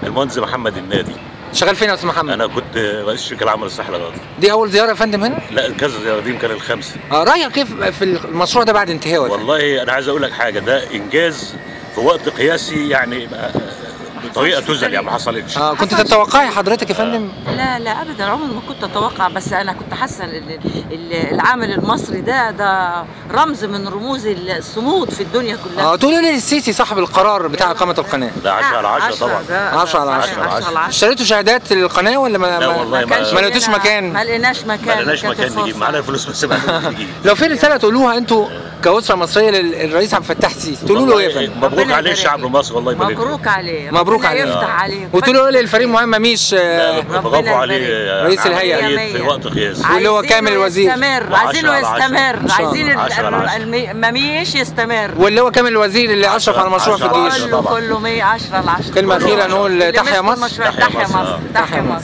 المهندس محمد النادي شغال فين يا استاذ محمد انا كنت رئيس شركه العمل الصحي الرياضي دي اول زياره يا فندم هنا لا كذا زياره دي يمكن الخامسه آه رايك كيف في المشروع ده بعد انتهائه يا فندم؟ والله انا عايز اقول لك حاجه ده انجاز في وقت قياسي يعني آه، بطريقه تزل يعني ما حصلتش اه كنت تتوقعي حضرتك يا فندم لا لا ابدا عمري ما كنت اتوقع بس انا كنت حاسه ان ال- ال- العامل المصري ده ده رمز من رموز الصمود في الدنيا كلها اه تقولوا لي السيسي صاحب القرار بتاع اقامه القناه ده 10 على 10 طبعا ده 10 على 10 10. 10 على 10 اشتريتوا شهادات للقناه ولا ما لا ما- والله ما- كانش ما لقيتوش لنا- مكان ما لقيناش ما مكان لناش كانت مكان نجيب الفرصة. معانا الفلوس بس ما لناش نجيب لو في رساله تقولوها انتوا كاسره مصريه للرئيس عبد الفتاح السيسي تقولوا له ايه يا والله فندم؟ مبروك ربنا عليه يبارك شعب له. مصر والله يبارك له مبروك عليه مبروك ربنا عليه. يفتح عليه وتقولوا له للفريق مهمه مش آه، ربنا برافو عليه يبارك. رئيس عمل الهيئة. جيد في وقت قياسي واللي هو عايزينه كامل الوزير. يستمر وعشرة عايزينه على عشرة. يستمر إن شاء الله. عايزين ال- عشرة على عشرة. الم- مميش يستمر واللي هو كامل الوزير اللي اشرف على المشروع في عشرة على الجيش عشرة. كله كله 100 10 ل 10 كلمة أخيرة نقول تحيا مصر. تحيا مصر تحيا مصر